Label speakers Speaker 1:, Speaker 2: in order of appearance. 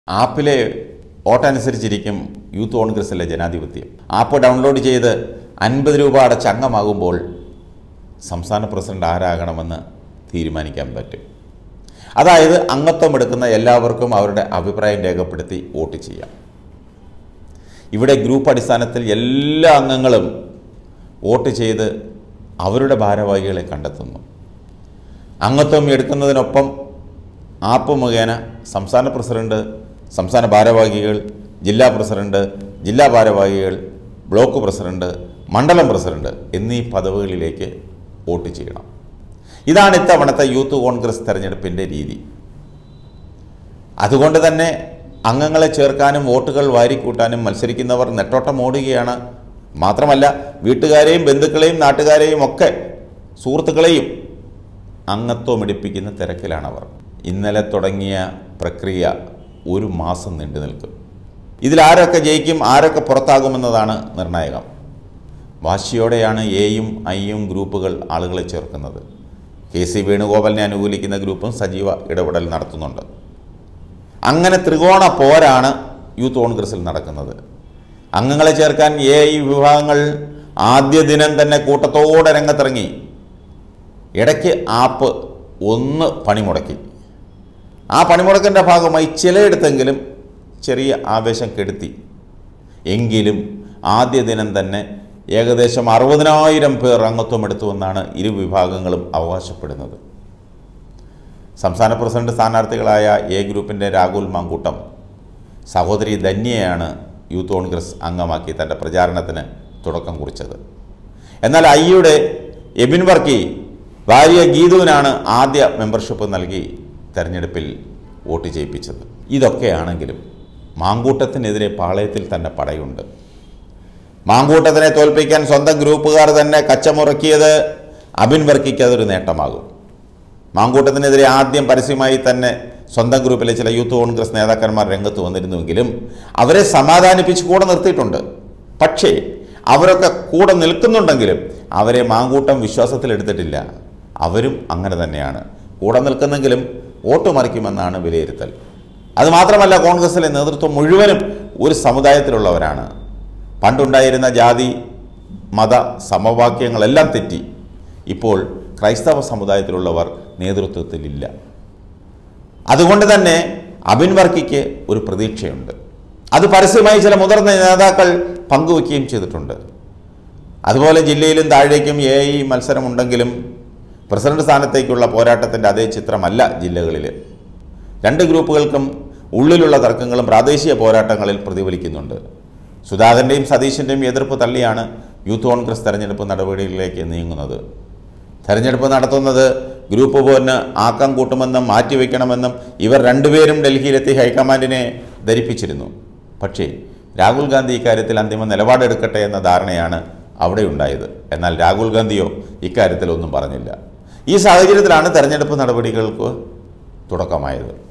Speaker 1: ആപ്പിലെ വോട്ടനുസരിച്ചിരിക്കും youth കോൺഗ്രസിലെ ജനാധിപത്യം app download ചെയ്ത് അൻപത് രൂപ അടച്ച് അംഗമാകുമ്പോൾ സംസ്ഥാന പ്രസിഡന്റ് ആരാകണമെന്ന് തീരുമാനിക്കാൻ പറ്റും അതായത് അംഗത്വം എടുക്കുന്ന എല്ലാവർക്കും അവരുടെ അഭിപ്രായം രേഖപ്പെടുത്തി വോട്ട് ചെയ്യാം ഇവിടെ ഗ്രൂപ്പ് അടിസ്ഥാനത്തിൽ എല്ലാ അംഗങ്ങളും വോട്ട് ചെയ്ത് അവരുടെ ഭാരവാഹികളെ കണ്ടെത്തുന്നു അംഗത്വം എടുക്കുന്നതിനൊപ്പം ആപ്പ് മുഖേന സംസ്ഥാന പ്രസിഡന്റ് സംസ്ഥാന ഭാരവാഹികൾ ജില്ലാ പ്രസിഡന്റ് ജില്ലാ ഭാരവാഹികൾ ബ്ലോക്ക് പ്രസിഡന്റ് മണ്ഡലം പ്രസിഡന്റ് എന്നീ പദവികളിലേക്ക് വോട്ട് ചെയ്യണം ഇതാണ് ഇത്തവണത്തെ യൂത്ത് കോൺഗ്രസ് തെരഞ്ഞെടുപ്പിൻ്റെ രീതി അതുകൊണ്ട് തന്നെ അംഗങ്ങളെ ചേർക്കാനും വോട്ടുകൾ വാരിക്കൂട്ടാനും മത്സരിക്കുന്നവർ നെട്ടോട്ടം ഓടുകയാണ് മാത്രമല്ല വീട്ടുകാരെയും ബന്ധുക്കളെയും നാട്ടുകാരെയും ഒക്കെ സുഹൃത്തുക്കളെയും അംഗത്വം എടുപ്പിക്കുന്ന തിരക്കിലാണവർ ഇന്നലെ തുടങ്ങിയ പ്രക്രിയ ഒരു മാസം നീണ്ടു നിൽക്കും ഇതിൽ ആരൊക്കെ ജയിക്കും ആരൊക്കെ പുറത്താകുമെന്നതാണ് നിർണായകം വാശിയോടെയാണ് എയും ഐയും ഗ്രൂപ്പുകൾ ആളുകളെ ചേർക്കുന്നത് കെ സി വേണുഗോപാലിനെ അനുകൂലിക്കുന്ന ഗ്രൂപ്പും സജീവ ഇടപെടൽ നടത്തുന്നുണ്ട് അങ്ങനെ ത്രികോണ പോരാണ് യൂത്ത് കോൺഗ്രസിൽ നടക്കുന്നത് അംഗങ്ങളെ ചേർക്കാൻ എ ഐ വിഭാഗങ്ങൾ ആദ്യ ദിനം തന്നെ കൂട്ടത്തോടെ രംഗത്തിറങ്ങി ഇടയ്ക്ക് ആപ്പ് ഒന്ന് പണിമുടക്കി ആ പണിമുടക്കിൻ്റെ ഭാഗമായി ചിലയിടത്തെങ്കിലും ചെറിയ ആവേശം കെടുത്തി എങ്കിലും ആദ്യ ദിനം തന്നെ ഏകദേശം അറുപതിനായിരം പേർ അംഗത്വം എടുത്തുവെന്നാണ് ഇരു വിഭാഗങ്ങളും അവകാശപ്പെടുന്നത് സംസ്ഥാന പ്രസിഡന്റ് സ്ഥാനാർത്ഥികളായ എ ഗ്രൂപ്പിൻ്റെ രാഹുൽ മാങ്കൂട്ടം സഹോദരി ധന്യയാണ് യൂത്ത് കോൺഗ്രസ് അംഗമാക്കി തൻ്റെ പ്രചാരണത്തിന് തുടക്കം കുറിച്ചത് എന്നാൽ ഐയുടെ എബിൻ വർക്കി ഭാര്യ ഗീതുവിനാണ് ആദ്യ മെമ്പർഷിപ്പ് നൽകി തെരഞ്ഞെടുപ്പിൽ വോട്ട് ചെയ്യിപ്പിച്ചത് ഇതൊക്കെയാണെങ്കിലും മാങ്കൂട്ടത്തിനെതിരെ പാളയത്തിൽ തന്നെ പടയുണ്ട് മാങ്കൂട്ടത്തിനെ തോൽപ്പിക്കാൻ സ്വന്തം ഗ്രൂപ്പുകാർ തന്നെ കച്ചമുറക്കിയത് അബിൻ വർക്കിക്ക് അതൊരു നേട്ടമാകും മാങ്കൂട്ടത്തിനെതിരെ ആദ്യം പരസ്യമായി തന്നെ സ്വന്തം ഗ്രൂപ്പിലെ ചില യൂത്ത് കോൺഗ്രസ് നേതാക്കന്മാർ രംഗത്ത് വന്നിരുന്നുവെങ്കിലും അവരെ സമാധാനിപ്പിച്ച് കൂടെ നിർത്തിയിട്ടുണ്ട് പക്ഷേ അവരൊക്കെ കൂടെ നിൽക്കുന്നുണ്ടെങ്കിലും അവരെ മാങ്കൂട്ടം വിശ്വാസത്തിലെടുത്തിട്ടില്ല അവരും അങ്ങനെ തന്നെയാണ് കൂടെ നിൽക്കുന്നെങ്കിലും വോട്ട് മറിക്കുമെന്നാണ് വിലയിരുത്തൽ അതുമാത്രമല്ല കോൺഗ്രസിലെ നേതൃത്വം മുഴുവനും ഒരു സമുദായത്തിലുള്ളവരാണ് പണ്ടുണ്ടായിരുന്ന ജാതി മത സമവാക്യങ്ങളെല്ലാം തെറ്റി ഇപ്പോൾ ക്രൈസ്തവ സമുദായത്തിലുള്ളവർ നേതൃത്വത്തിലില്ല അതുകൊണ്ട് തന്നെ അബിൻ വർക്കിക്ക് ഒരു പ്രതീക്ഷയുണ്ട് അത് പരസ്യമായി ചില മുതിർന്ന നേതാക്കൾ പങ്കുവയ്ക്കുകയും ചെയ്തിട്ടുണ്ട് അതുപോലെ ജില്ലയിലും താഴേക്കും എ ഐ മത്സരമുണ്ടെങ്കിലും പ്രസിഡന്റ് സ്ഥാനത്തേക്കുള്ള പോരാട്ടത്തിൻ്റെ അതേ ചിത്രമല്ല ജില്ലകളിൽ രണ്ട് ഗ്രൂപ്പുകൾക്കും ഉള്ളിലുള്ള തർക്കങ്ങളും പ്രാദേശിക പോരാട്ടങ്ങളിൽ പ്രതിഫലിക്കുന്നുണ്ട് സുധാകരൻ്റെയും സതീശൻ്റെയും എതിർപ്പ് തള്ളിയാണ് യൂത്ത് കോൺഗ്രസ് തെരഞ്ഞെടുപ്പ് നടപടികളിലേക്ക് നീങ്ങുന്നത് തെരഞ്ഞെടുപ്പ് നടത്തുന്നത് ഗ്രൂപ്പ് പോരിന് ആക്കം കൂട്ടുമെന്നും മാറ്റിവെക്കണമെന്നും ഇവർ രണ്ടുപേരും ഡൽഹിയിലെത്തി ഹൈക്കമാൻഡിനെ ധരിപ്പിച്ചിരുന്നു പക്ഷേ രാഹുൽ ഗാന്ധി ഇക്കാര്യത്തിൽ അന്തിമ നിലപാടെടുക്കട്ടെ എന്ന ധാരണയാണ് അവിടെ ഉണ്ടായത് എന്നാൽ രാഹുൽ ഗാന്ധിയോ ഇക്കാര്യത്തിൽ ഒന്നും പറഞ്ഞില്ല ഈ സാഹചര്യത്തിലാണ് തെരഞ്ഞെടുപ്പ് നടപടികൾക്ക് തുടക്കമായത്